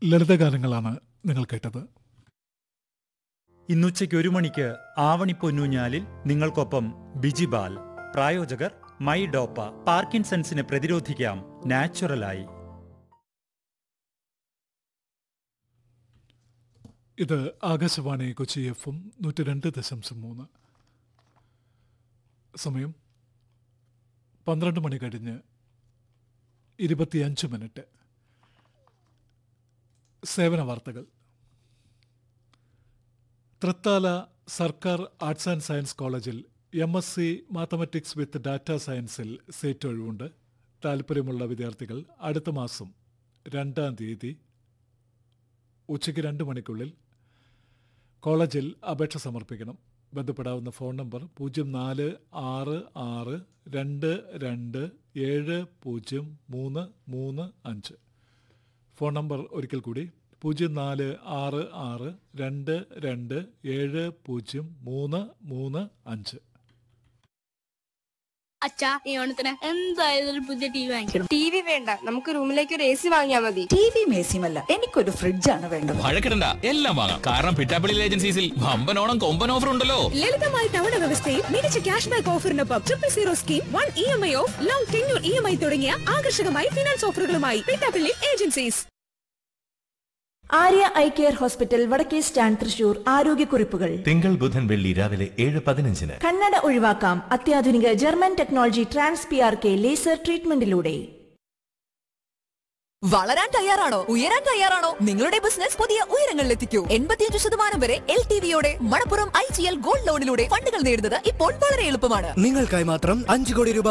ലളിതഗാനങ്ങളാണ് നിങ്ങൾ കേട്ടത് ഇന്നുച്ചയ്ക്ക് ഒരു മണിക്ക് ആവണി പൊന്നൂഞ്ഞാലിൽ നിങ്ങൾക്കൊപ്പം ബിജിബാൽ പ്രായോജകർ മൈ ഡോപ്പ പാർക്കിൻസൺസിനെ പ്രതിരോധിക്കാം നാച്ചുറലായി ഇത് ആകാശവാണി കൊച്ചി എഫും നൂറ്റി രണ്ട് ദശാംശം മൂന്ന് സമയം പന്ത്രണ്ട് മണി കഴിഞ്ഞ് ഇരുപത്തിയഞ്ച് മിനിറ്റ് സേവന വാർത്തകൾ തൃത്താല സർക്കാർ ആർട്സ് ആൻഡ് സയൻസ് കോളേജിൽ M S C mathematics with data സയൻസിൽ സീറ്റ് ഒഴിവുണ്ട് താല്പര്യമുള്ള വിദ്യാർത്ഥികൾ അടുത്ത മാസം രണ്ടാം തീയതി ഉച്ചയ്ക്ക് രണ്ട് മണിക്കുള്ളിൽ കോളേജിൽ അപേക്ഷ സമർപ്പിക്കണം ബന്ധപ്പെടാവുന്ന ഫോൺ നമ്പർ പൂജ്യം നാല് ആറ് ആറ് രണ്ട് രണ്ട് ഏഴ് പൂജ്യം മൂന്ന് മൂന്ന് അഞ്ച് ഫോൺ നമ്പർ ഒരിക്കൽ കൂടി പൂജ്യം നാല് ആറ് ആറ് രണ്ട് രണ്ട് ഏഴ് പൂജ്യം മൂന്ന് മൂന്ന് അഞ്ച് അച്ഛാ ഈ ഓണത്തിന് എന്തായാലും ഒരു പുതിയ ടി വി വാങ്ങിക്കണം ടി വി വേണ്ട നമുക്ക് റൂമിലേക്ക് ഒരു എ സി വാങ്ങിയാൽ മതി ടി വി മേസിയുമല്ല എനിക്കൊരു ഫ്രിഡ്ജാണ് വേണ്ടത് വഴക്കിടണ്ട എല്ലാം വാങ്ങാം കാരണം പിറ്റാപ്പിളി ഏജൻസീസിൽ വമ്പൻ ഓണം കൊമ്പൻ ഓഫർ ഉണ്ടല്ലോ ലളിതമായ തവണ വ്യവസ്ഥയിൽ മികച്ച ക്യാഷ് ബാക്ക് ഓഫറിനൊപ്പം triple zero scheme one E M I of long tenure E M I തുടങ്ങിയ ആകർഷകമായ ഫിനാൻസ് ഓഫറുകളുമായി Pittappillil agencies Arya eye care hospital വടക്കേ സ്റ്റാൻഡ് തൃശൂർ ആരോഗ്യക്കുറിപ്പുകൾ തിങ്കൾ ബുധൻ വെള്ളി രാവിലെ ഏഴ് പതിനഞ്ചിന് കണ്ണട ഒഴിവാക്കാം അത്യാധുനിക German technology trans P R K laser ട്രീറ്റ്മെന്റിലൂടെ വളരാൻ തയ്യാറാണോ ഉയരാൻ തയ്യാറാണോ നിങ്ങളുടെ ബിസിനസ് പുതിയ ഉയരങ്ങളിലെത്തിക്കൂ എൺപത്തിയഞ്ച് ശതമാനം വരെ എൽ ടി വിയോടെ Manappuram I G L gold ലോണിലൂടെ ഫണ്ടുകൾ നേടുന്നത് ഇപ്പോൾ വളരെ എളുപ്പമാണ് നിങ്ങൾക്കായി മാത്രം അഞ്ചു കോടി രൂപ